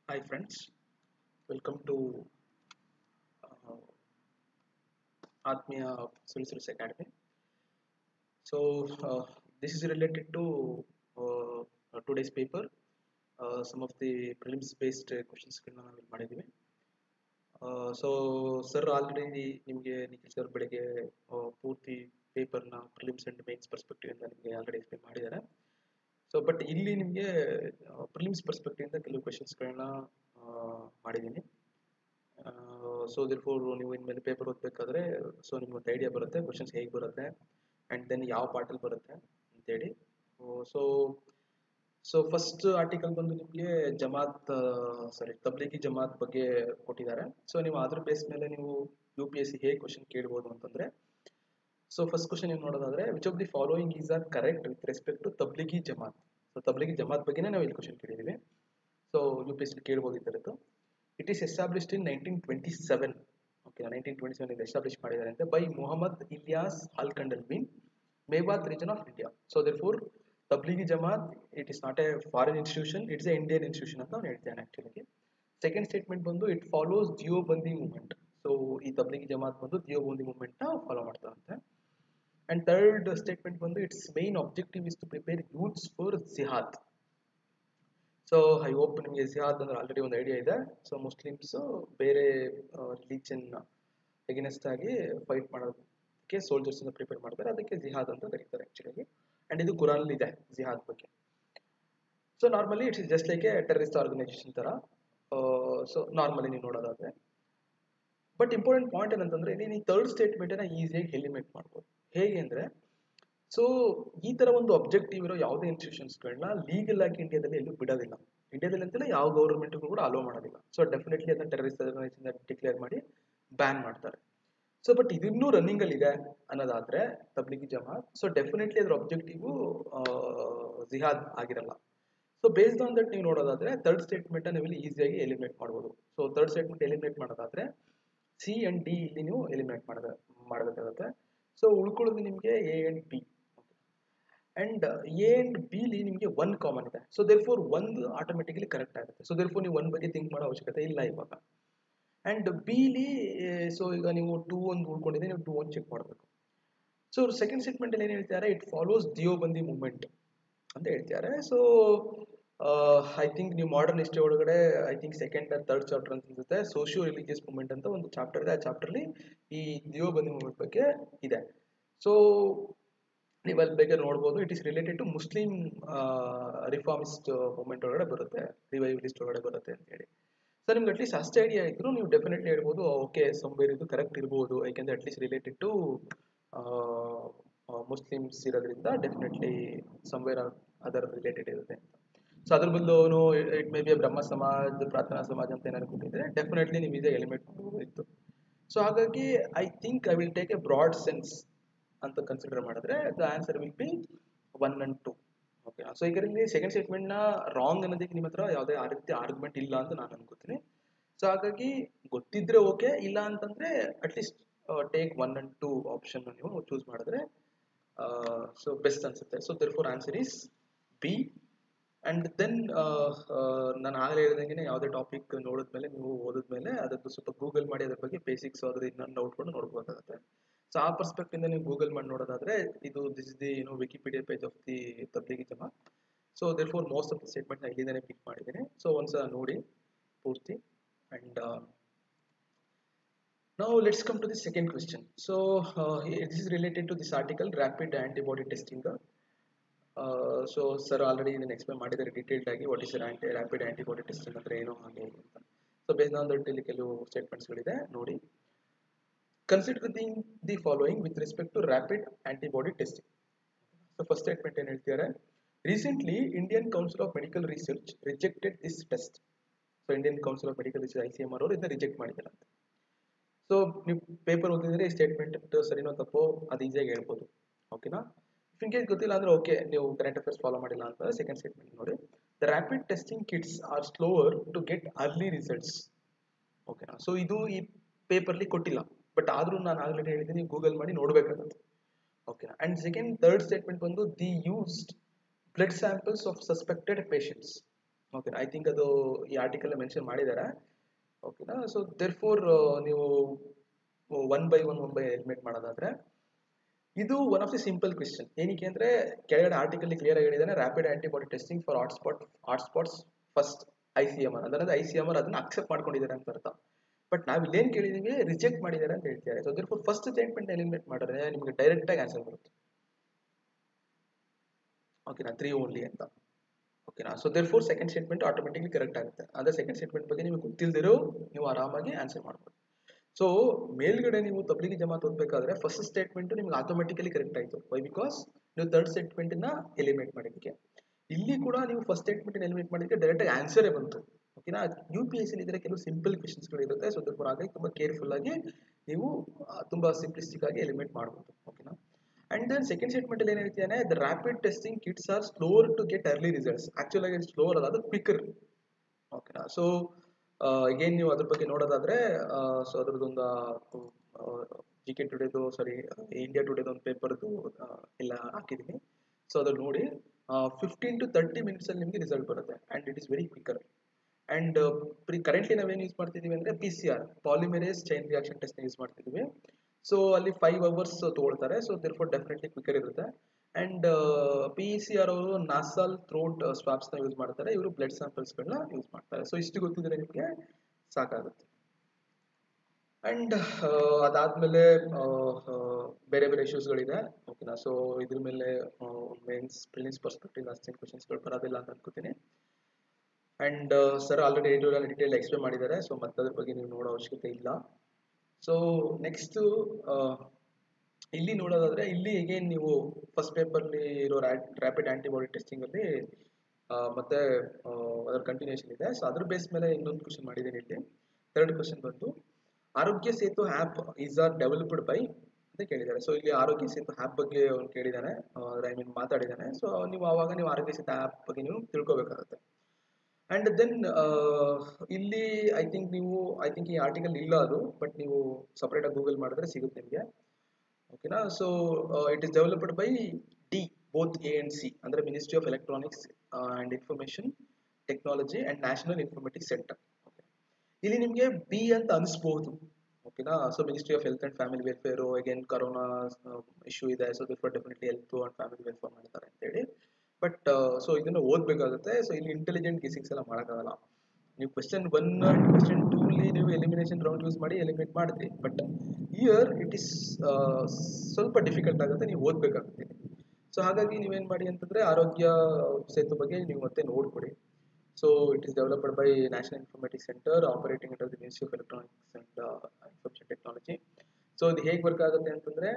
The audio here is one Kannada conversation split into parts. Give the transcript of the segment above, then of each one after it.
Hi friends, welcome to uh, Atmiya Solutions Academy. So uh, this is related to uh, uh, today's paper. Uh, some of the prelims based questions ಗಳನ್ನ ನಾವು ಇಲ್ಲಿ ಮಾಡಿದ್ದೀವಿ ಸೊ ಸರ್ ಆಲ್ರೆಡಿ ನಿಮಗೆ ನಿಖಿಲ್ ಸರ್ ಬೆಳಗ್ಗೆ ಆ, ಪೂರ್ತಿ ಪೇಪರ್ನ ಪ್ರಿಲಿಮ್ಸ್ ಅಂಡ್ ಮೇನ್ಸ್ ಪರ್ಸ್ಪೆಕ್ಟಿವ್ ಇಂದ ನಿಮಗೆ ಆಲ್ರೆಡಿ ಎಕ್ಸ್ಪ್ಲೇನ್ ಮಾಡಿದ್ದಾರೆ ಸೊ ಬಟ್ ಇಲ್ಲಿ ನಿಮಗೆ ಪ್ರಿಲಿಮ್ಸ್ ಪರ್ಸ್ಪೆಕ್ಟಿವ್ ಇಂದ ಕೆಲವು ಕ್ವೆಶನ್ಸ್ಗಳನ್ನ ಮಾಡಿದ್ದೀನಿ ಸೊ ಫೋರ್ ನೀವು ಇನ್ಮೇಲೆ ಪೇಪರ್ ಓದಬೇಕಾದ್ರೆ ಸೊ ನಿಮ್ಗೆ ಒಂದು ಐಡಿಯಾ ಬರುತ್ತೆ ಕ್ವಶನ್ಸ್ ಹೇಗೆ ಬರುತ್ತೆ ಆ್ಯಂಡ್ ದೆನ್ ಯಾವ ಪಾರ್ಟಲ್ಲಿ ಬರುತ್ತೆ ಅಂತೇಳಿ ಸೊ ಸೊ ಫಸ್ಟ್ ಆರ್ಟಿಕಲ್ ಬಂದು ನಿಮಗೆ ಜಮಾತ್ ಸಾರಿ ತಬ್ಲಿಗಿ ಜಮಾತ್ ಬಗ್ಗೆ ಕೊಟ್ಟಿದ್ದಾರೆ ಸೊ ನೀವು ಅದ್ರ ಬೇಸ್ ಮೇಲೆ ನೀವು ಯು ಪಿ ಎಸ್ ಸಿ ಹೇಗೆ ಕ್ವಶನ್ ಕೇಳ್ಬೋದು ಅಂತಂದ್ರೆ ಸೊ ಫಸ್ಟ್ ಕ್ವಶನ್ ಏನು ನೋಡೋದಾದ್ರೆ which of the following is are correct with respect to Tablighi Jamaat so Tablighi Jamaat ಬಗ್ಗೆನೇ ನಾವು ಇಲ್ಲಿ ಕ್ವಶನ್ ಕೇಳಿದ್ದೀವಿ so U P S C ಕೇಳ್ಬೋದು ಈ ಥರದ್ದು it is established in nineteen twenty seven okay nineteen twenty seven establish ಮಾಡಿದ್ದಾರೆ ಅಂತ ಬೈ ಮೊಹಮ್ಮದ್ ಇಲಿಯಾಸ್ ಹಾಲ್ಕಂಡಲ್ ಬಿನ್ Mewat region of India so there four Tablighi Jamaat it is not a foreign institution it's a Indian institution ಅಂತ ಅವ್ನು ಹೇಳ್ತಾನೆ ಆಕ್ಚುಲಿ ಸೆಕೆಂಡ್ ಸ್ಟೇಟ್ಮೆಂಟ್ ಬಂದು it follows Deobandi movement so ಈ ತಬ್ಲಿಗಿ ಜಮಾತ್ ಬಂದು ದಿಯೋಬಂದಿ ಮೂವ್ಮೆಂಟ್ ನ ಫಾಲೋ ಮಾಡ್ತಾರಂತೆ ಅಂಡ್ ಥರ್ಡ್ ಸ್ಟೇಟ್ಮೆಂಟ್ ಬಂದು it's main objective is to prepare youths for jihad so I hope ನಿಮಗೆ ಜಿಹಾದ್ ಅಂದ್ರೆ ಆಲ್ರೆಡಿ ಒಂದು ಐಡಿಯಾ ಇದೆ ಸೊ ಮುಸ್ಲಿಮ್ಸ್ ಬೇರೆ ರಿಲಿಜನ್ ಎಗೇನೆಸ್ಟ್ ಆಗಿ ಫೈಟ್ ಮಾಡೋದಕ್ಕೆ ಸೋಲ್ಜರ್ಸ್ ಅನ್ನ ಪ್ರಿಪೇರ್ ಮಾಡ್ತಾರೆ ಅದಕ್ಕೆ ಜಿಹಾದ್ ಅಂತ ಕರೀತಾರೆ ಆಕ್ಚುಲಿ ಅಂಡ್ ಇದು ಕುರಾನ್ ಇದೆ ಜಿಹಾದ್ ಬಗ್ಗೆ so normally it's is just like a terrorist organization ತರ ಸೊ ನಾರ್ಮಲಿ ನೀವು ನೋಡೋದಾದ್ರೆ ಬಟ್ ಇಂಪಾರ್ಟೆಂಟ್ ಪಾಯಿಂಟ್ ಏನಂತಂದ್ರೆ ಇಲ್ಲಿ ನೀವು ಥರ್ಡ್ ಸ್ಟೇಟ್ಮೆಂಟ್ ನ ಈಸಿಯಾಗಿ ಎಲಿಮಿನೇಟ್ ಮಾಡ್ಬೋದು ಹೇಗೆ ಅಂದ್ರೆ ಸೊ ಈ ತರ ಒಂದು ಅಬ್ಜೆಕ್ಟಿವ್ ಇರೋ ಯಾವುದೇ ಇನ್ಸ್ಟಿಟ್ಯೂಷನ್ಸ್ಗಳನ್ನ ಲೀಗಲ್ ಆಗಿ ಇಂಡಿಯಾದಲ್ಲಿ ಎಲ್ಲೂ ಬಿಡೋದಿಲ್ಲ ಇಂಡಿಯಾದಲ್ಲಿ ಅಂತಲೇ ಯಾವ ಗೌರ್ಮೆಂಟ್ ಕೂಡ ಅಲೋ ಮಾಡೋದಿಲ್ಲ ಸೊ ಡೆಫಿನೆಟ್ಲಿ ಅದನ್ನ ಟೆರರಿಸ್ಟ್ ಆರ್ಗನೈಸೇಷನ್ ಡಿಕ್ಲೇರ್ ಮಾಡಿ ಬ್ಯಾನ್ ಮಾಡ್ತಾರೆ ಸೊ ಬಟ್ ಇದನ್ನೂ ರನ್ನಿಂಗ್ ಅಲ್ಲಿ ಇದೆ ಅನ್ನೋದಾದ್ರೆ ತಬ್ಲಿಗಿ ಜಮಾತ್ ಸೊ ಡೆಫಿನೆಟ್ಲಿ ಅದ್ರ ಅಬ್ಜೆಕ್ಟಿವ್ ಜಿಹಾದ್ ಆಗಿರಲ್ಲ ಸೊ ಬೇಸ್ಡ್ ಆನ್ ದಟ್ ನೀವು ನೋಡೋದಾದ್ರೆ ಥರ್ಡ್ ಸ್ಟೇಟ್ಮೆಂಟ್ ನೀವು ಇಲ್ಲಿ ಈಸಿಯಾಗಿ ಎಲಿಮಿನೇಟ್ ಮಾಡ್ಬೋದು ಸೊ ಥರ್ಡ್ ಸ್ಟೇಟ್ಮೆಂಟ್ ಎಲಿಮಿನೇಟ್ ಮಾಡೋದಾದ್ರೆ ಸಿ ಅಂಡ್ ಡಿ ಇಲ್ಲಿ ನೀವು ಎಲಿಮಿನೇಟ್ ಮಾಡ ಮಾಡಬೇಕಾಗುತ್ತೆ ಸೊ ಉಳ್ಕೊಳ್ಳೋದು ನಿಮಗೆ A and B and A and ಬಿಲಿ ನಿಮಗೆ ಒನ್ ಕಾಮನ್ ಇದೆ ಸೊ ದೇರ್ ಫೋರ್ ಒಂದು ಆಟೋಮೆಟಿಕಲಿ ಕರೆಕ್ಟ್ ಆಗುತ್ತೆ ಸೊ ದೇರ್ ಫೋರ್ ನೀವು ಒನ್ ಬಗ್ಗೆ ಥಿಂಕ್ ಮಾಡೋ ಅವಶ್ಯಕತೆ ಇಲ್ಲ ಇವಾಗ ಅಂಡ್ ಬಿಲಿ ಸೊ ಈಗ ನೀವು ಟೂ ಒಂದು ಉಳ್ಕೊಂಡಿದೆ ನೀವು ಟೂ ಒಂದು ಚೆಕ್ ಮಾಡಬೇಕು ಸೊ ಸೆಕೆಂಡ್ ಸ್ಟೇಟ್ಮೆಂಟ್ ಅಲ್ಲಿ ಏನು ಹೇಳ್ತಾರೆ ಇಟ್ ಫಾಲೋಸ್ ದಿಯೋಬಂದಿ ಮೂವ್ಮೆಂಟ್ ಅಂತ ಹೇಳ್ತಾರೆ ಸೊ ಐ ಥಿಂಕ್ ನೀವು ಮಾಡರ್ನ್ ಹಿಸ್ಟ್ರಿ ಒಳಗಡೆ I think second and third chapter ಅಂತ ಅನ್ಸುತ್ತೆ ಸೋಷಿಯೋ ರಿಲಿಜಿಯಸ್ ಮೂವ್ಮೆಂಟ್ ಅಂತ ಒಂದು ಚಾಪ್ಟರ್ ಇದೆ ಆ ಚಾಪ್ಟರ್ಲಿ ಈ ದಿಯೋಬಂದಿ ಮೂವ್ಮೆಂಟ್ ಬಗ್ಗೆ ಇದೆ ಸೊ ನೀವು ಅಲ್ಲಿ ಬೇಕಾದ್ರೆ ನೋಡ್ಬೋದು it is related to Muslim reformist movement ಒಳಗಡೆ ಬರುತ್ತೆ ರಿವೈವಲಿಸ್ಟ್ ಒಳಗಡೆ ಬರುತ್ತೆ ಅಂತ ಹೇಳಿ ಸೊ ನಿಮ್ಗೆ ಅಟ್ಲೀಸ್ಟ್ ಅಷ್ಟೇ ಐಡಿಯಾ ಇದ್ರು ನೀವು ಡೆಫಿನೆಟ್ಲಿ ಹೇಳ್ಬೋದು ಓಕೆ ಸಂಬೇರ್ ಇದು ಕರೆಕ್ಟ್ ಇರ್ಬೋದು ಯಾಕೆಂದ್ರೆ ಅಟ್ಲೀಸ್ಟ್ ರಿಲೇಟೆಡ್ ಟು ಮುಸ್ಲಿಮ್ಸ್ ಇರೋದ್ರಿಂದ ಡೆಫಿನೆಟ್ಲಿ ಸಂವೇರ್ ಅದರ್ ರಿಲೇಟೆಡ್ ಇರುತ್ತೆ ಅಂತ ಸೊ ಅದ್ರ ಬದಲು ಅವನು it may be Brahmo Samaj Prarthana Samaj ಅಂತ ಏನಾದ್ರು ಕೊಟ್ಟಿದ್ರೆ ಡೆಫಿನೆಟ್ಲಿ ನೀವು ಇದೇ ಎಲಿಮೇಟ್ ಮಾಡ್ಬೋದಿತ್ತು ಸೊ ಹಾಗಾಗಿ I think I will take a broad sense ಅಂತ ಕನ್ಸಿಡರ್ ಮಾಡಿದ್ರೆ the answer will be one and two okay so ಈಗ ಇಲ್ಲಿ ಸೆಕೆಂಡ್ ಸ್ಟೇಟ್ಮೆಂಟ್ನ ರಾಂಗ್ ಅನ್ನೋದಕ್ಕೆ ನಿಮ್ಮ ಹತ್ರ ಯಾವುದೇ ಆ ರೀತಿ ಆರ್ಗ್ಯುಮೆಂಟ್ ಇಲ್ಲ ಅಂತ ನಾನು ಅನ್ಕೋತೀನಿ ಸೊ ಹಾಗಾಗಿ ಗೊತ್ತಿದ್ರೆ ಓಕೆ ಇಲ್ಲ ಅಂತಂದ್ರೆ at least take one and two option ನೀವು ಚೂಸ್ ಮಾಡಿದ್ರೆ ಸೊ ಬೆಸ್ಟ್ ಅನ್ಸುತ್ತೆ so therefore answer is B and then ನಾನು ಆಗಲೇ ಹೇಳ್ದಂಗೆ ಯಾವುದೇ ಟಾಪಿಕ್ ನೋಡಿದ್ಮೇಲೆ ನೀವು ಓದಿದ್ಮೇಲೆ ಅದಕ್ಕೆ ಸ್ವಲ್ಪ ಗೂಗಲ್ ಮಾಡಿ ಅದ್ರ ಬಗ್ಗೆ ಬೇಸಿಕ್ಸ್ ಅದ್ರ ಇನ್ನೊಂದು ನೋಡ್ಕೊಂಡು ನೋಡ್ಬೇಕಾಗುತ್ತೆ ಸೊ ಆ ಪರ್ಸ್ಪೆಕ್ಟಿಂದ ನೀವು ಗೂಗಲ್ ಮಾಡಿ ನೋಡೋದಾದ್ರೆ ಇದು ದಿಸ್ ಇಸ್ ದಿ ಏನು Wikipedia page of the Tablighi Jamaat so therefore most of the statement ನ ಇಲ್ಲಿಂದಾನೆ ಪಿಕ್ ಮಾಡಿದ್ದೀನಿ ಸೊ ಒಂದ್ಸಲ ನೋಡಿ ಪೂರ್ತಿ and Now let's come to the second question. So uh, this is related to this article, rapid antibody testing. Uh, so sir already ಇದನ್ನ ಎಕ್ಸ್ಪ್ಲೇನ್ ಮಾಡಿದ್ದಾರೆ ಡೀಟೇಲ್ಡ್ ಆಗಿ what is anti rapid antibody testing ಅಂದ್ರೆ ಏನು ಹಾಗೆ ಹೀಗೆ ಅಂತ ಸೊ ಬೇಸ್ಡ್ ಆನ್ ದಟ್ ಇಲ್ಲಿ ಕೆಲವು ಸ್ಟೇಟ್ಮೆಂಟ್ಸ್ಗಳಿದೆ ನೋಡಿ consider the the following with respect to rapid antibody testing so first statement ಏನು ಹೇಳ್ತಿದ್ದಾರೆ recently Indian Council of Medical Research rejected this test so Indian Council of Medical Research I C M R ಅವರು ಇದನ್ನ ರಿಜೆಕ್ಟ್ ಮಾಡಿದ್ದಾರೆ ಅಂತ ಸೊ ನೀವು ಪೇಪರ್ ಓದಿದ್ರೆ ಈ ಸ್ಟೇಟ್ಮೆಂಟ್ ಸರಿನೋ ತಪ್ಪೋ ಅದು ಈಸಿಯಾಗಿ ಹೇಳ್ಬೋದು ಓಕೆನಾ ಇಫ್ ಇನ್ ಕೇಸ್ ಗೊತ್ತಿಲ್ಲ ಅಂದ್ರೆ ಓಕೆ ನೀವು ಕರೆಂಟ್ ಅಫೇರ್ಸ್ ಫಾಲೋ ಮಾಡಿಲ್ಲ ಅಂತ ಸೆಕೆಂಡ್ ಸ್ಟೇಟ್ಮೆಂಟ್ ನೋಡಿ the rapid testing kits are slower to get early results ಓಕೆನಾ ಸೊ ಇದು ಈ ಪೇಪರ್ಲಿ ಕೊಟ್ಟಿಲ್ಲ ಬಟ್ ಆದ್ರೂ ನಾನು ಆಗ್ಲೇ ಹೇಳಿದ್ದೀನಿ ಗೂಗಲ್ ಮಾಡಿ ನೋಡ್ಬೇಕಾಗುತ್ತೆ ಓಕೆನಾ ಅಂಡ್ ಸೆಕೆಂಡ್ ಥರ್ಡ್ ಸ್ಟೇಟ್ಮೆಂಟ್ ಬಂದು the used blood samples of suspected patients ಓಕೆನಾ ಐ ಥಿಂಕ್ ಅದು ಈ ಆರ್ಟಿಕಲ್ ಮೆನ್ಷನ್ ಮಾಡಿದ್ದಾರೆ ಓಕೆನಾ ಸೊ ದೇರ್ ಫೋರ್ ನೀವು one by one one by eliminate ಮಾಡೋದಾದ್ರೆ ಇದು one of the simple question ಏನಕ್ಕೆ ಅಂದ್ರೆ ಕೆಳಗಡೆ ಆರ್ಟಿಕಲ್ ಕ್ಲಿಯರ್ ಆಗಿ ಹೇಳಿದಾನೆ rapid antibody testing for hotspot hotspots first I C M R ಅಂದ್ರೆ ಐ ಸಿ ಎಮ್ ಆರ್ ಅದನ್ನ ಅಕ್ಸೆಪ್ಟ್ ಮಾಡ್ಕೊಂಡಿದ್ದಾರೆ ಅಂತ ಅರ್ಥ ಬಟ್ ನಾವು ಇಲ್ಲೇನು ಕೇಳಿದೀವಿ ರಿಜೆಕ್ಟ್ ಮಾಡಿದ್ದಾರೆ ಅಂತ ಹೇಳ್ತಿದ್ದಾರೆ so there first statement eliminate ಮಾಡಿದ್ರೆ ನಿಮಗೆ ಡೈರೆಕ್ಟ್ ಆಗಿ ಆನ್ಸರ್ ಬರುತ್ತೆ ಓಕೆನಾ ತ್ರೀ ಓನ್ಲಿ ಅಂತ ಓಕೆನಾ so therefore second statement automatically correct ಆಗುತ್ತೆ ಅದೇ ಸೆಕೆಂಡ್ ಸ್ಟೇಟ್ಮೆಂಟ್ ಬಗ್ಗೆ ನಿಮಗೆ ಗೊತ್ತಿಲ್ದಿರೋ ನೀವು ಆರಾಮಾಗಿ ಆನ್ಸರ್ ಮಾಡ್ಬೋದು ಸೊ ಮೇಲ್ಗಡೆ ನೀವು ತಬ್ಲಿಗಿ ಜಮಾತ್ ಓದಬೇಕಾದ್ರೆ ಫಸ್ಟ್ ಸ್ಟೇಟ್ಮೆಂಟ್ ನಿಮ್ಗೆ ಆಟೋಮೆಟಿಕಲಿ ಕರೆಕ್ಟ್ ಆಯಿತು ವೈ ಬಿಕಾಸ್ ನೀವು ಥರ್ಡ್ ಸ್ಟೇಟ್ಮೆಂಟ್ನ ಎಲಿಮಿನೇಟ್ ಮಾಡಿದ್ದಕ್ಕೆ ಇಲ್ಲಿ ಕೂಡ ನೀವು ಫಸ್ಟ್ ಸ್ಟೇಟ್ಮೆಂಟ್ ಎಲಿಮಿನೇಟ್ ಮಾಡಿದ್ದಕ್ಕೆ ಡೈರೆಕ್ಟಾಗಿ ಆನ್ಸರೇ ಬಂತು ಓಕೆನಾ ಯು ಪಿ ಎಸ್ ಇದ್ರೆ ಕೆಲವು ಸಿಂಪಲ್ ಕ್ವೆಶನ್ಸ್ಗಳು ಇರುತ್ತೆ ಸೊ ಅದಕ್ಕೆ ಹಾಗಾಗಿ ತುಂಬ ಕೇರ್ಫುಲ್ ಆಗಿ ನೀವು ತುಂಬ ಸಿಂಪ್ಲಿಸ್ಟಿಕ್ ಆಗಿ ಎಲಿಮಿನೇಟ್ ಮಾಡ್ಬೋದು ಓಕೆನಾ ಅಂಡ್ ದೆನ್ ಸೆಕೆಂಡ್ ಸ್ಟೇಟ್ಮೆಂಟ್ ಅಲ್ಲಿ ಏನು ಹೇಳ್ತಿದ್ದಾನೆ the rapid testing kits are slower to get early results actual ಆಗಿ ಸ್ಲೋರ್ ಅಲ್ಲ ಅದು ಕ್ವಿಕರ್ ಓಕೆನಾ ಸೊ ಅಗೇನ್ ನೀವು ಅದ್ರ ಬಗ್ಗೆ ನೋಡೋದಾದ್ರೆ ಸೊ ಅದ್ರದ್ದೊಂದು ಜಿ ಕೆ ಟುಡೇದು ಸಾರಿ ಇಂಡಿಯಾ ಟುಡೇದು ಒಂದು ಪೇಪರ್ದು ಎಲ್ಲ ಹಾಕಿದ್ದೀನಿ ಸೊ ಅದ್ರಲ್ಲಿ ನೋಡಿ ಫಿಫ್ಟೀನ್ ಟು ತರ್ಟಿ ಮಿನಿಟ್ಸಲ್ಲಿ ನಿಮಗೆ ರಿಸಲ್ಟ್ ಬರುತ್ತೆ and it is very quicker and pre currently ನಾವೇನು ಯೂಸ್ ಮಾಡ್ತಿದ್ದೀವಿ ಅಂದರೆ P C R polymerase chain reaction ಟೆಸ್ಟ್ನ ಯೂಸ್ ಮಾಡ್ತಿದ್ದೀವಿ ಸೊ ಅಲ್ಲಿ ಫೈವ್ ಅವರ್ಸ್ ತೊಗೊಳ್ತಾರೆ so therefore definitely quicker ಇರುತ್ತೆ ಆ್ಯಂಡ್ ಪಿ ಸಿ ಆರ್ ಅವರು ನಾಸಲ್ ಥ್ರೋಟ್ ಸ್ವಾಬ್ಸ್ನ ಯೂಸ್ ಮಾಡ್ತಾರೆ ಇವರು ಬ್ಲಡ್ ಸ್ಯಾಂಪಲ್ಸ್ಗಳನ್ನ ಯೂಸ್ ಮಾಡ್ತಾರೆ ಸೊ ಇಷ್ಟು ಗೊತ್ತಿದ್ರೆ ನಿಮಗೆ ಸಾಕಾಗುತ್ತೆ ಆ್ಯಂಡ್ ಅದಾದಮೇಲೆ ಬೇರೆ ಬೇರೆ ಇಶ್ಯೂಸ್ಗಳಿದೆ ಓಕೆನಾ ಸೊ ಇದ್ರ ಮೇಲೆ ಮೇನ್ಸ್ ಪ್ರಿಲಿಮ್ಸ್ ಪರ್ಸ್ಪೆಕ್ಟಿವ್ ಅಷ್ಟೇನು ಕ್ವಶನ್ಸ್ಗಳು ಬರೋದಿಲ್ಲ ಅಂತ ಅನ್ಕೋತೀನಿ and sir already editorial detail explain ಮಾಡಿದ್ದಾರೆ ಸೊ ಮತ್ತೆ ಅದ್ರ ಬಗ್ಗೆ ನೀವು ನೋಡೋ ಅವಶ್ಯಕತೆ ಇಲ್ಲ ಸೊ ನೆಕ್ಸ್ಟು ಇಲ್ಲಿ ನೋಡೋದಾದ್ರೆ ಇಲ್ಲಿ ಅಗೇನ್ ನೀವು ಫಸ್ಟ್ ಪೇಪರ್ಲಿ ಇರೋ ರ್ಯಾಪಿಡ್ ಆಂಟಿಬಾಡಿ ಟೆಸ್ಟಿಂಗಲ್ಲಿ ಮತ್ತೆ ಅದರ ಕಂಟಿನ್ಯೂಷನ್ ಇದೆ ಸೊ ಅದ್ರ ಬೇಸ್ ಮೇಲೆ ಇನ್ನೊಂದು ಕ್ವಶನ್ ಮಾಡಿದ್ದೀನಿ ಇಲ್ಲಿ ಥರ್ಡ್ ಕ್ವಶನ್ ಬಂದು Aarogya Setu app is are developed by ಅಂತ ಕೇಳಿದ್ದಾರೆ ಸೊ ಇಲ್ಲಿ ಆರೋಗ್ಯ ಸೇತು ಆ್ಯಪ್ ಬಗ್ಗೆ ಅವ್ನು ಕೇಳಿದ್ದಾನೆ ಐ ಮೀನ್ ಮಾತಾಡಿದ್ದಾನೆ ಸೊ ನೀವು ಆವಾಗ ನೀವು ಆರೋಗ್ಯ ಸೇತು ಆ್ಯಪ್ ಬಗ್ಗೆ ನೀವು ತಿಳ್ಕೊಬೇಕಾಗುತ್ತೆ ಆ್ಯಂಡ್ ದೆನ್ ಇಲ್ಲಿ ಐ ಥಿಂಕ್ ನೀವು ಐ ಥಿಂಕ್ ಈ ಆರ್ಟಿಕಲ್ ಇಲ್ಲ ಅದು ಬಟ್ ನೀವು ಸಪ್ರೇಟಾಗಿ ಗೂಗಲ್ ಮಾಡಿದ್ರೆ ಸಿಗುತ್ತೆ ನಿಮಗೆ ಓಕೆನಾ so it is developed by D both A and C ಅಂದರೆ Ministry of Electronics and Information Technology and National Informatics Centre ಇಲ್ಲಿ ನಿಮಗೆ ಬಿ ಅಂತ ಅನಿಸ್ಬಹುದು ಓಕೆನಾ so Ministry of Health and Family Welfare again corona issue ಇದೆ so therefore definitely Health and Family Welfare ಮಾಡ್ತಾರೆ ಅಂತೇಳಿ ಬಟ್ ಸೊ ಇದನ್ನು ಓದಬೇಕಾಗುತ್ತೆ ಸೊ ಇಲ್ಲಿ ಇಂಟೆಲಿಜೆಂಟ್ ಗೆಸಿಂಗ್ಸ್ ಎಲ್ಲ ಮಾಡೋಕ್ಕಾಗಲ್ಲ ನೀವು ಕ್ವೆಶನ್ ಒನ್ ಅಂಡ್ ಕ್ವೆಶನ್ ಟೂಲಿ ನೀವು ಎಲಿಮಿನೇಷನ್ ರೌಂಡ್ ಯೂಸ್ ಮಾಡಿ ಎಲಿಮಿನೇಟ್ ಮಾಡಿದ್ರಿ ಬಟ್ ಇಯರ್ ಇಟ್ ಇಸ್ ಸ್ವಲ್ಪ ಡಿಫಿಕಲ್ಟ್ ಆಗುತ್ತೆ ನೀವು ಓದಬೇಕಾಗುತ್ತೆ ಸೊ ಹಾಗಾಗಿ ನೀವೇನು ಮಾಡಿ ಅಂತಂದರೆ ಆರೋಗ್ಯ ಸೇತು ಬಗ್ಗೆ ನೀವು ಮತ್ತೆ ನೋಡ್ಕೊಡಿ so it is developed by National Informatics Centre operating under the Ministry of Electronics and Information Technology so ಇದು ಹೇಗೆ ವರ್ಕ್ ಆಗುತ್ತೆ ಅಂತಂದರೆ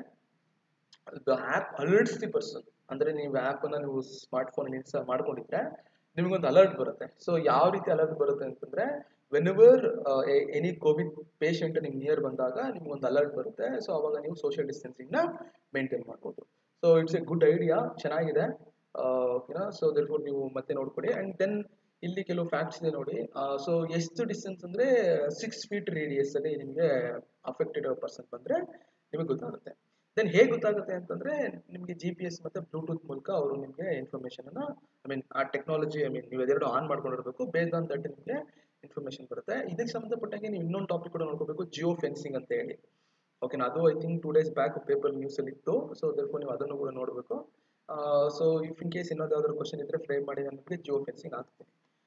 the app alerts the person ಅಂದರೆ ನೀವು ಆ್ಯಪನ್ನು ನೀವು ಸ್ಮಾರ್ಟ್ ಫೋನ್ ಇನ್ಸ್ಟಾಲ್ ಮಾಡ್ಕೊಂಡಿದ್ರೆ ನಿಮಗೊಂದು ಅಲರ್ಟ್ ಬರುತ್ತೆ ಸೊ ಯಾವ ರೀತಿ ಅಲರ್ಟ್ ಬರುತ್ತೆ ಅಂತಂದರೆ whenever any Covid patient ನಿಮ್ಗೆ ನಿಯರ್ ಬಂದಾಗ ನಿಮ್ಗೊಂದು ಅಲರ್ಟ್ ಬರುತ್ತೆ ಸೊ ಅವಾಗ ನೀವು ಸೋಷಿಯಲ್ ಡಿಸ್ಟೆನ್ಸಿಂಗ್ನ ಮೇಂಟೈನ್ ಮಾಡ್ಬೋದು so it's a good idea ಚೆನ್ನಾಗಿದೆ ಓಕೆನಾ ಸೊ ಫೋರ್ ನೀವು ಮತ್ತೆ ನೋಡ್ಕೊಡಿ ಆ್ಯಂಡ್ ದೆನ್ ಇಲ್ಲಿ ಕೆಲವು ಫ್ಯಾಕ್ಟ್ಸ್ ಇದೆ ನೋಡಿ ಸೊ ಎಷ್ಟು ಡಿಸ್ಟೆನ್ಸ್ ಅಂದರೆ ಸಿಕ್ಸ್ ಫೀಟ್ ರೇಡಿಯಸ್ ಅಲ್ಲಿ ನಿಮಗೆ ಅಫೆಕ್ಟೆಡ್ ಪರ್ಸನ್ ಬಂದರೆ ನಿಮಗೆ ಗೊತ್ತಾಗುತ್ತೆ ದೆನ್ ಹೇಗೆ ಗೊತ್ತಾಗುತ್ತೆ ಅಂತಂದರೆ ನಿಮಗೆ ಜಿ ಪಿ ಎಸ್ ಮತ್ತು ಬ್ಲೂಟೂತ್ ಮೂಲಕ ಅವರು ನಿಮಗೆ ಇನ್ಫಾರ್ಮೇಷನನ್ನು ಐ ಮೀನ್ ಆ ಟೆಕ್ನಾಲಜಿ ಐ ಮೀನ್ ನೀವು ಅದೆರಡು ಆನ್ ಮಾಡ್ಕೊಂಡಿರಬೇಕು ಬೇಸ್ಡ್ ಆನ್ ದಟ್ ನಿಮಗೆ ಇನ್ಫಾರ್ಮೇಷನ್ ಬರುತ್ತೆ ಇದಕ್ಕೆ ಸಂಬಂಧಪಟ್ಟಂಗೆ ನೀವು ಇನ್ನೊಂದು ಟಾಪಿಕ್ ಕೂಡ ನೋಡ್ಕೋಬೇಕು ಜಿಯೋ ಫೆನ್ಸಿಂಗ್ ಅಂತ ಹೇಳಿ ಓಕೆನಾ ಅದು I think two days back paper ನ್ಯೂಸಲ್ಲಿ ಇತ್ತು ಸೊ ಅದಕ್ಕೂ ನೀವು ಅದನ್ನು ಕೂಡ ನೋಡಬೇಕು ಸೊ ಇಫ್ ಇನ್ ಕೇಸ್ ಇನ್ನೊಂದಾದ್ರೂ ಕ್ವಶನ್ ಇದ್ದರೆ ಫ್ರೇಮ್ ಮಾಡಿ ನಾನು ನಿಮಗೆ ಜಿಯೋ ಫೆನ್ಸಿಂಗ್ ಆಗ್ತೀನಿ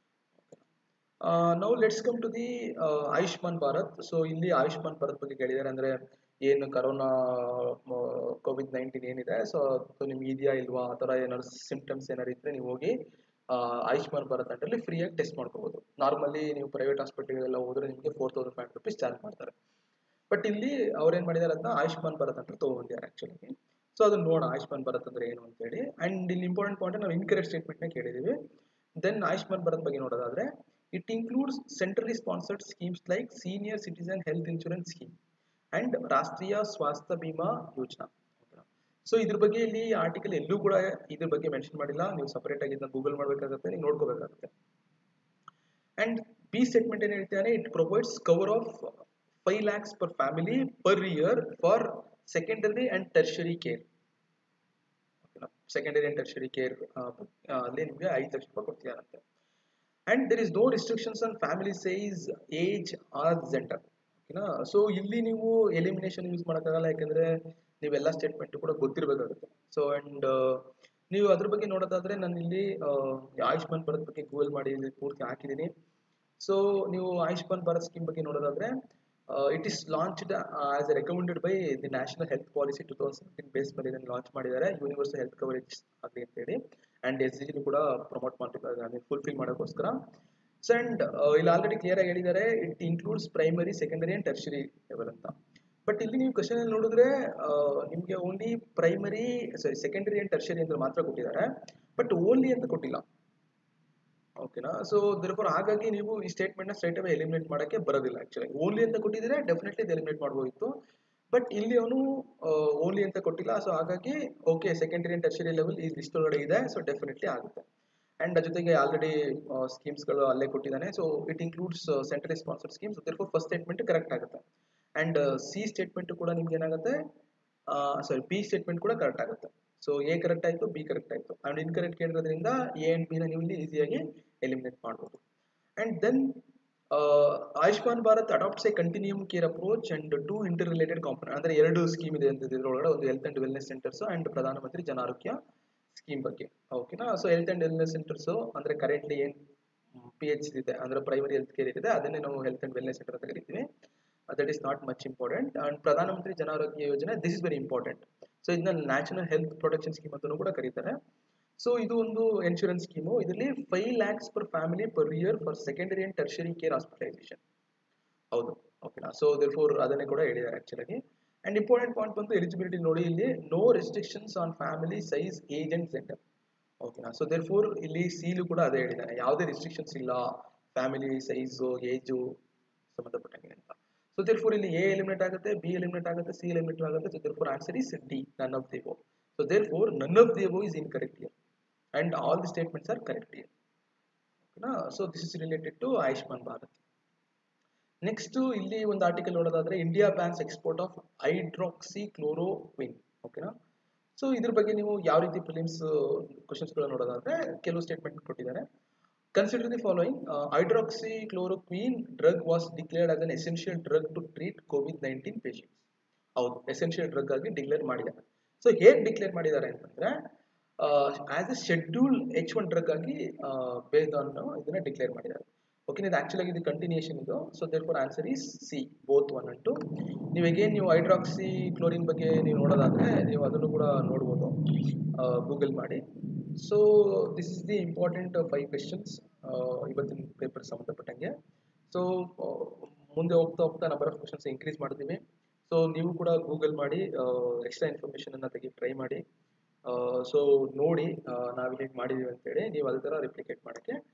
ನಾವು let's come to the Ayushman Bharat so ಇಲ್ಲಿ ಆಯುಷ್ಮಾನ್ ಭಾರತ್ ಬಗ್ಗೆ ಕೇಳಿದ್ದಾರೆ ಅಂದರೆ ಏನು ಕರೋನಾ ಕೋವಿಡ್ ನೈನ್ಟೀನ್ ಏನಿದೆ ಸೊ ನಿಮ್ಗೆ ಇದೆಯಾ ಇಲ್ವಾ ಆ ಥರ ಏನಾದ್ರು ಸಿಂಪ್ಟಮ್ಸ್ ಏನಾದ್ರು ಇದ್ದರೆ ನೀವು ಹೋಗಿ ಆಯುಷ್ಮಾನ್ ಭಾರತ್ ಅಂಡಲ್ಲಿ ಫ್ರೀಯಾಗಿ ಟೆಸ್ಟ್ ಮಾಡ್ಕೋಬೋದು ನಾರ್ಮಲಿ ನೀವು ಪ್ರೈವೇಟ್ ಹಾಸ್ಪಿಟಲ್ಗೆಲ್ಲ ಹೋದ್ರೆ ನಿಮಗೆ four thousand five hundred rupees charge ಮಾಡ್ತಾರೆ ಬಟ್ ಇಲ್ಲಿ ಅವ್ರೇನು ಮಾಡಿದ್ದಾರೆ ಅದನ್ನ ಆಯುಷ್ಮಾನ್ ಭಾರತ್ ಅಂತ ತೊಗೊಂಡಿದ್ದಾರೆ ಆ್ಯಕ್ಚುಲಿ ಸೊ ಅದನ್ನ ನೋಡೋಣ ಆಯುಷ್ಮಾನ್ ಭಾರತ್ ಅಂದರೆ ಏನು ಅಂತೇಳಿ ಆ್ಯಂಡ್ ಇಲ್ಲಿ ಇಂಪಾರ್ಟೆಂಟ್ ಪಾಯಿಂಟ್ ನಾವು ಇನ್ಕರೆಕ್ಟ್ ಸ್ಟೇಟ್ಮೆಂಟ್ನ ಕೇಳಿದ್ದೀವಿ ದೆನ್ ಆಯುಷ್ಮಾನ್ ಭಾರತ್ ಬಗ್ಗೆ ನೋಡೋದಾದ್ರೆ it includes centrally sponsored schemes like senior citizen health insurance scheme and Rashtriya Swasthya Bima ಯೋಜನಾ ಸೊ ಇದ್ರ ಬಗ್ಗೆ ಇಲ್ಲಿ ಆರ್ಟಿಕಲ್ ಎಲ್ಲೂ ಕೂಡ ಇದ್ರ ಬಗ್ಗೆ ಮೆನ್ಷನ್ ಮಾಡಿಲ್ಲ ನೀವು ಸಪರೇಟ್ ಆಗಿ ಇದನ್ನ ಗೂಗಲ್ ಮಾಡಬೇಕಾಗುತ್ತೆ ನೀವು ನೋಡ್ಕೋಬೇಕಾಗುತ್ತೆ ಅಂಡ್ ಬಿ ಸ್ಟೇಟ್ಮೆಂಟ್ ಏನು ಹೇಳ್ತಾನೆ it provides cover of five lakhs per family per year for secondary and tertiary care secondary and tertiary care ಅಲ್ಲಿ ನಿಮಗೆ ಐದು ಲಕ್ಷ ರೂಪಾಯಿ ಕೊಡ್ತಿದಾರಂತೆ and there is no restrictions on family size age or gender ಓಕೆನಾ ಸೊ ಇಲ್ಲಿ ನೀವು ಎಲಿಮಿನೇಷನ್ ಯೂಸ್ ಮಾಡೋಕ್ಕಾಗಲ್ಲ ಯಾಕಂದ್ರೆ ನೀವೆಲ್ಲ ಸ್ಟೇಟ್ಮೆಂಟ್ ಕೂಡ ಗೊತ್ತಿರಬೇಕಾಗುತ್ತೆ ಸೊ ಅಂಡ್ ನೀವು ಅದ್ರ ಬಗ್ಗೆ ನೋಡೋದಾದ್ರೆ ನಾನು ಇಲ್ಲಿ ಆಯುಷ್ಮಾನ್ ಭಾರತ್ ಬಗ್ಗೆ ಗೂಗಲ್ ಮಾಡಿ ಇಲ್ಲಿ ಪೂರ್ತಿ ಹಾಕಿದ್ದೀನಿ ಸೊ ನೀವು ಆಯುಷ್ಮಾನ್ ಭಾರತ್ ಸ್ಕೀಮ್ ಬಗ್ಗೆ ನೋಡೋದಾದ್ರೆ it is launched as recommended by the National Health Policy two thousand seventeen base ಮೇಲೆ ಇದನ್ನು ಲಾಂಚ್ ಮಾಡಿದ್ದಾರೆ ಯೂನಿವರ್ಸಲ್ ಹೆಲ್ತ್ ಕವರೇಜ್ ಆಗಲಿ ಅಂತೇಳಿ ಅಂಡ್ ಎಸ್ ಜಿ ಕೂಡ ಪ್ರಮೋಟ್ ಮಾಡ್ತಿದ್ದಾರೆ ಐ ಮೀನ್ ಫುಲ್ಫಿಲ್ ಮಾಡೋಕ್ಕೋಸ್ಕರ ಸೊ ಅಂಡ್ ಇಲ್ಲಿ ಆಲ್ರೆಡಿ ಕ್ಲಿಯರ್ ಆಗಿ ಹೇಳಿದ್ದಾರೆ it includes primary secondary and tertiary level ಅಂತ ಬಟ್ ಇಲ್ಲಿ ನೀವು ಕ್ವಶನ್ ಅಲ್ಲಿ ನೋಡಿದ್ರೆ ನಿಮಗೆ only primary sorry secondary and tertiary ಅಂತ ಮಾತ್ರ ಕೊಟ್ಟಿದ್ದಾರೆ ಬಟ್ ಓನ್ಲಿ ಅಂತ ಕೊಟ್ಟಿಲ್ಲ ಓಕೆನಾ ಸೊ ದಿರ್ಫೋರ್ ಹಾಗಾಗಿ ನೀವು ಈ ಸ್ಟೇಟ್ಮೆಂಟ್ ನ ಸ್ಟ್ರೈಟ್ ಅವೇ ಎಲಿಮಿನೇಟ್ ಮಾಡಕ್ಕೆ ಬರೋದಿಲ್ಲ ಆಕ್ಚುಲಿ ಓನ್ಲಿ ಅಂತ ಕೊಟ್ಟಿದ್ರೆ ಡೆಫಿನೆಟ್ಲಿ ಎಲಿಮಿನೇಟ್ ಮಾಡ್ಬೋದಿತ್ತು ಬಟ್ ಇಲ್ಲಿ ಅವನು ಓನ್ಲಿ ಅಂತ ಕೊಟ್ಟಿಲ್ಲ ಸೊ ಹಾಗಾಗಿ okay secondary and tertiary level ಈ ಲಿಸ್ಟ್ ಒಳಗಡೆ ಇದೆ ಸೊ ಡೆಫಿನೆಟ್ಲಿ ಆಗುತ್ತೆ ಅಂಡ್ ಜೊತೆಗೆ ಆಲ್ರೆಡಿ ಸ್ಕೀಮ್ಸ್ಗಳು ಅಲ್ಲೇ ಕೊಟ್ಟಿದ್ದಾನೆ so it includes central sponsored schemes therefore first statement correct ಆಗುತ್ತೆ ಅಂಡ್ ಸಿ ಸ್ಟೇಟ್ಮೆಂಟ್ ಕೂಡ ನಿಮ್ಗೆ ಏನಾಗುತ್ತೆ ಸಾರಿ ಬಿ ಸ್ಟೇಟ್ಮೆಂಟ್ ಕೂಡ ಕರೆಕ್ಟ್ ಆಗುತ್ತೆ ಸೊ ಎ ಕರೆಕ್ಟ್ ಆಯಿತು ಬಿ ಕರೆಕ್ಟ್ ಆಯಿತು ಅಂಡ್ ಇನ್ಕರೆಕ್ಟ್ ಕೇಳಿರೋದ್ರಿಂದ ಎ ಅಂಡ್ ಬಿನ ನೀವು ಇಲ್ಲಿ ಈಸಿಯಾಗಿ ಎಲಿಮಿನೇಟ್ ಮಾಡ್ಬೋದು and then Ayushman Bharat adopts a continuum care approach and two interrelated component ಅಂದ್ರೆ ಎರಡು ಸ್ಕೀಮ್ ಇದೆ ಅಂತ ಇದರೊಳಗಡೆ ಒಂದು health and wellness centres and Pradhan Mantri Jan Arogya scheme ಬಗ್ಗೆ ಓಕೆನಾ so health and wellness centres ಅಂದ್ರೆ ಕರೆಂಟ್ಲಿ ಏನ್ ಪಿ ಎಚ್ ಇದೆ ಅಂದ್ರೆ ಪ್ರೈಮರಿ ಹೆಲ್ತ್ ಕೇರ್ ಇದೆ ಅದನ್ನೇ ನಾವು ಹೆಲ್ತ್ ಅಂಡ್ ವೆಲ್ನೆಸ್ ಸೆಂಟರ್ ಅಂತ ಕರಿತೀವಿ that is not much important and Pradhan Mantri Jan Arogya Yojana this is very important so ಇದನ್ನ ನ್ಯಾಷನಲ್ ಹೆಲ್ತ್ ಪ್ರೊಟೆಕ್ಷನ್ ಸ್ಕೀಮ್ ಅಂತಲೂ ಕೂಡ ಕರೀತಾರೆ ಸೊ ಇದು ಒಂದು ಇನ್ಶೂರೆನ್ಸ್ ಸ್ಕೀಮು ಇದರಲ್ಲಿ five lakhs per family per year for secondary and tertiary care hospitalisation ಹೌದು ಓಕೆನಾ ಸೊ ಫೋರ್ ಅದನ್ನೇ ಕೂಡ ಹೇಳಿದ್ದಾರೆ ಆಕ್ಚುಲಾಗಿ ಅಂಡ್ ಇಂಪಾರ್ಟೆಂಟ್ ಪಾಯಿಂಟ್ ಬಂತು ಎಲಿಜಿಬಿಲಿಟಿ ನೋಡಿ ಇಲ್ಲಿ no restrictions on family size age and gender ಓಕೆನಾ ಸೊ ದೇರ್ ಫೋರ್ ಇಲ್ಲಿ ಸೀಲು ಕೂಡ ಅದೇ ಹೇಳಿದ್ದಾನೆ ಯಾವುದೇ ರಿಸ್ಟ್ರಿಕ್ಷನ್ಸ್ ಇಲ್ಲ ಫ್ಯಾಮಿಲಿ ಸೈಜು ಏಜು ಸಂಬಂಧಪಟ್ಟಂಗೆ ಅಂತ ಸೊ ದೇರ್ ಫೋರ್ ಇಲ್ಲಿ ಎ ಎಲಿಮಿನೇಟ್ ಆಗುತ್ತೆ ಬಿ ಎಲಿಮಿನೇಟ್ ಆಗುತ್ತೆ ಸಿ ಎಲಿಮಿನೇಟ್ ಆಗುತ್ತೆ so therefore answer is D none of the above so therefore none of the above is incorrect here and all the statements are correct here ಓಕೆನಾ so this is related to Ayushman Bharat next ಇಲ್ಲಿ ಒಂದು ಆರ್ಟಿಕಲ್ ನೋಡೋದಾದ್ರೆ India bans export of hydroxychloroquine ಓಕೆನಾ ಸೊ ಇದ್ರ ಬಗ್ಗೆ ನೀವು ಯಾವ ರೀತಿ ಪ್ರಿಲಿಮ್ಸ್ ಕ್ವಶನ್ಸ್ಗಳು ನೋಡೋದಾದ್ರೆ ಕೆಲವು ಸ್ಟೇಟ್ಮೆಂಟ್ ಕೊಟ್ಟಿದ್ದಾರೆ consider the following hydroxychloroquine drug was declared as an essential drug to treat COVID nineteen patients ಹೌದು ಎಸೆನ್ಷಿಯಲ್ ಡ್ರಗ್ ಆಗಿ ಡಿಕ್ಲೇರ್ ಮಾಡಿದ್ದಾರೆ ಸೊ ಹೇಗೆ ಡಿಕ್ಲೇರ್ ಮಾಡಿದ್ದಾರೆ ಅಂತಂದ್ರೆ as a schedule H one drug ಆಗಿ ಬೇಸ್ಡ್ ಆನ್ ಇದನ್ನ ಡಿಕ್ಲೇರ್ ಮಾಡಿದ್ದಾರೆ ಓಕೆ ಇದು ಆಕ್ಚುಲಾಗಿ ಇದು ಕಂಟಿನ್ಯೂಷನ್ ಇದು so therefore answer is C both one and two ನೀವು ಅಗೇನ್ ನೀವು ಹೈಡ್ರಾಕ್ಸಿ ಕ್ಲೋರಿನ್ ಬಗ್ಗೆ ನೀವು ನೋಡೋದಾದ್ರೆ ನೀವು ಅದನ್ನು ಕೂಡ ನೋಡ್ಬೋದು ಗೂಗಲ್ ಮಾಡಿ so this is the important five questions ಇವತ್ತಿನ ಪೇಪರ್ ಸಂಬಂಧಪಟ್ಟಂಗೆ ಸೊ ಮುಂದೆ ಹೋಗ್ತಾ ಹೋಗ್ತಾ ನಂಬರ್ ಆಫ್ ಕ್ವಶನ್ಸ್ ಇನ್ಕ್ರೀಸ್ ಮಾಡ್ತೀವಿ ಸೊ ನೀವು ಕೂಡ ಗೂಗಲ್ ಮಾಡಿ ಎಕ್ಸ್ಟ್ರಾ ಇನ್ಫಾರ್ಮೇಷನ್ ಅನ್ನ ತೆಗಿ ಟ್ರೈ ಮಾಡಿ ಸೊ ನೋಡಿ ನಾವು ಹೇಗೆ ಮಾಡಿದೀವಿ ಅಂತೇಳಿ ನೀವು ಅದೇ ಥರ ರಿಪ್ಲಿಕೇಟ್ ಮಾಡೋಕ್ಕೆ